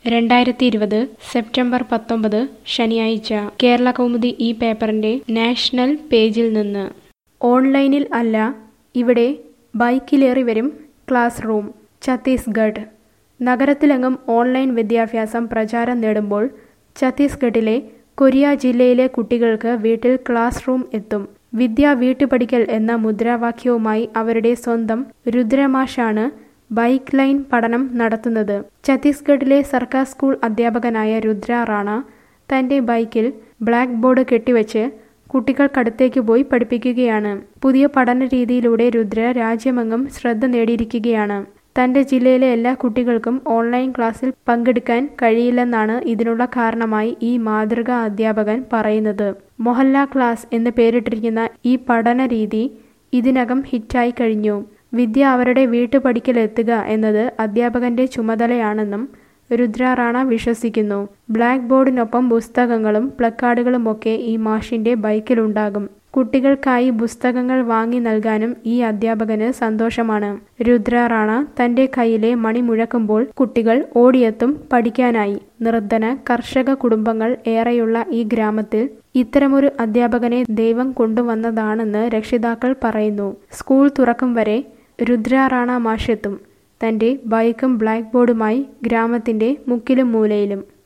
രണ്ടായിരത്തി ഇരുപത് സെപ്റ്റംബർ പത്തൊമ്പത് ശനിയാഴ്ച കേരള കൗമുദി ഈ പേപ്പറിന്റെ നാഷണൽ പേജിൽ നിന്ന് ഓൺലൈനിൽ അല്ല ഇവിടെ ബൈക്കിലേറി വരും ക്ലാസ് റൂം ഛത്തീസ്ഗഡ് നഗരത്തിലെങ്ങും ഓൺലൈൻ വിദ്യാഭ്യാസം പ്രചാരം നേടുമ്പോൾ ഛത്തീസ്ഗഡിലെ കൊരിയ ജില്ലയിലെ കുട്ടികൾക്ക് വീട്ടിൽ ക്ലാസ് റൂം എത്തും വിദ്യ വീട്ടുപടിക്കൽ എന്ന മുദ്രാവാക്യവുമായി അവരുടെ സ്വന്തം രുദ്രമാഷാണ് ബൈക്ക് ലൈൻ പഠനം നടത്തുന്നത് ഛത്തീസ്ഗഡിലെ സർക്കാർ സ്കൂൾ അധ്യാപകനായ രുദ്ര റാണ തന്റെ ബൈക്കിൽ ബ്ലാക്ക് ബോർഡ് കെട്ടിവെച്ച് കുട്ടികൾക്കടുത്തേക്ക് പോയി പഠിപ്പിക്കുകയാണ് പുതിയ പഠന രീതിയിലൂടെ രുദ്ര രാജ്യമെങ്ങും ശ്രദ്ധ നേടിയിരിക്കുകയാണ് തന്റെ ജില്ലയിലെ എല്ലാ കുട്ടികൾക്കും ഓൺലൈൻ ക്ലാസ്സിൽ പങ്കെടുക്കാൻ കഴിയില്ലെന്നാണ് ഇതിനുള്ള കാരണമായി ഈ മാതൃകാ അധ്യാപകൻ പറയുന്നത് മൊഹല്ല ക്ലാസ് എന്ന് പേരിട്ടിരിക്കുന്ന ഈ പഠന രീതി ഇതിനകം ഹിറ്റായി കഴിഞ്ഞു വിദ്യ അവരുടെ വീട്ടുപടിക്കലെത്തുക എന്നത് അധ്യാപകന്റെ ചുമതലയാണെന്നും രുദ്ര റാണ വിശ്വസിക്കുന്നു ബ്ലാക്ക് ബോർഡിനൊപ്പം പുസ്തകങ്ങളും പ്ലക്കാർഡുകളുമൊക്കെ ഈ മാഷിന്റെ ബൈക്കിലുണ്ടാകും കുട്ടികൾക്കായി പുസ്തകങ്ങൾ വാങ്ങി നൽകാനും ഈ അധ്യാപകന് സന്തോഷമാണ് രുദ്ര റാണ തന്റെ കയ്യിലെ മണി മുഴക്കുമ്പോൾ കുട്ടികൾ ഓടിയെത്തും പഠിക്കാനായി നിർധന കർഷക കുടുംബങ്ങൾ ഏറെയുള്ള ഈ ഗ്രാമത്തിൽ ഇത്തരമൊരു അധ്യാപകനെ ദൈവം കൊണ്ടുവന്നതാണെന്ന് രക്ഷിതാക്കൾ പറയുന്നു സ്കൂൾ തുറക്കും വരെ രുദ്ര റാണ മാഷെത്തും തന്റെ ബൈക്കും ബ്ലാക്ക് ബോർഡുമായി ഗ്രാമത്തിന്റെ മുക്കിലും മൂലയിലും